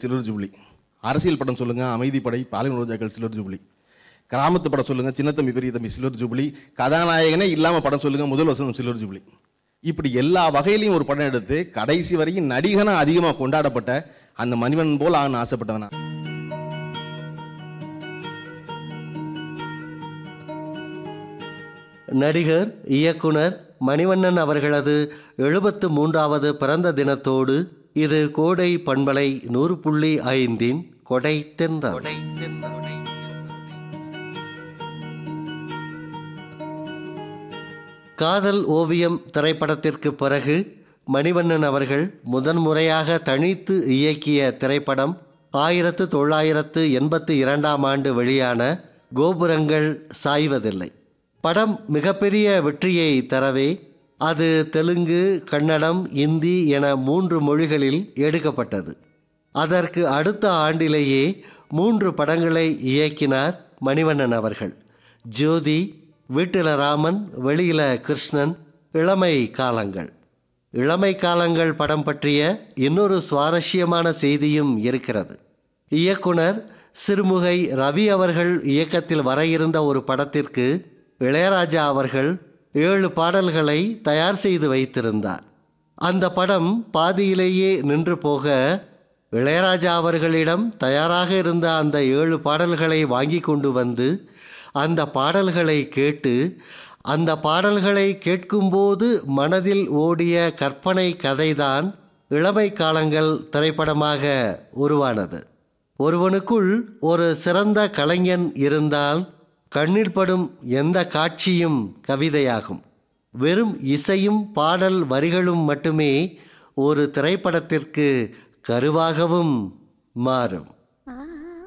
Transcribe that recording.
silver jubilee அரசியல் படம் சொல்லுங்க அமைதிப்படை பாலின ரோஜாக்கள் சில்வர் ஜூப்ளி கிராமத்து படம் சொல்லுங்க சின்னத்தம்பி பெரிய தம்பி சில்வர் ஜூப்ளி கதாநாயகனே இல்லாம படம் சொல்லுங்க முதல் வசனம் சில்வர் ஜூப்ளி இப்படி எல்லா வகையிலையும் ஒரு படம் எடுத்து கடைசி வரைக்கும் நடிகனா அதிகமா கொண்டாடப்பட்ட அந்த மணிவன் போல் ஆகணும் ஆசைப்பட்டவனா நடிகர் இயக்குனர் மணிவண்ணன் அவர்களது எழுபத்து மூன்றாவது பிறந்த தினத்தோடு இது கோடை பண்பலை நூறு புள்ளி ஐந்தின் கொடை தென்றல் காதல் ஓவியம் திரைப்படத்திற்கு பிறகு மணிவண்ணன் அவர்கள் முதன்முறையாக தனித்து இயக்கிய திரைப்படம் ஆயிரத்து தொள்ளாயிரத்து எண்பத்தி இரண்டாம் ஆண்டு வெளியான கோபுரங்கள் சாய்வதில்லை படம் மிகப்பெரிய வெற்றியை தரவே அது தெலுங்கு கன்னடம் இந்தி என மூன்று மொழிகளில் எடுக்கப்பட்டது அதற்கு அடுத்த ஆண்டிலேயே மூன்று படங்களை இயக்கினார் மணிவண்ணன் அவர்கள் ஜோதி வீட்டில ராமன் வெளியில கிருஷ்ணன் இளமை காலங்கள் இளமை காலங்கள் படம் பற்றிய இன்னொரு சுவாரஸ்யமான செய்தியும் இருக்கிறது இயக்குனர் சிறுமுகை ரவி அவர்கள் இயக்கத்தில் வர இருந்த ஒரு படத்திற்கு இளையராஜா அவர்கள் ஏழு பாடல்களை தயார் செய்து வைத்திருந்தார் அந்த படம் பாதியிலேயே நின்று போக இளையராஜா அவர்களிடம் தயாராக இருந்த அந்த ஏழு பாடல்களை வாங்கி கொண்டு வந்து அந்த பாடல்களை கேட்டு அந்த பாடல்களை கேட்கும்போது மனதில் ஓடிய கற்பனை கதைதான் இளமை காலங்கள் திரைப்படமாக உருவானது ஒருவனுக்குள் ஒரு சிறந்த கலைஞன் இருந்தால் கண்ணில் படும் எந்த காட்சியும் கவிதையாகும் வெறும் இசையும் பாடல் வரிகளும் மட்டுமே ஒரு திரைப்படத்திற்கு கருவாகவும் மாறும்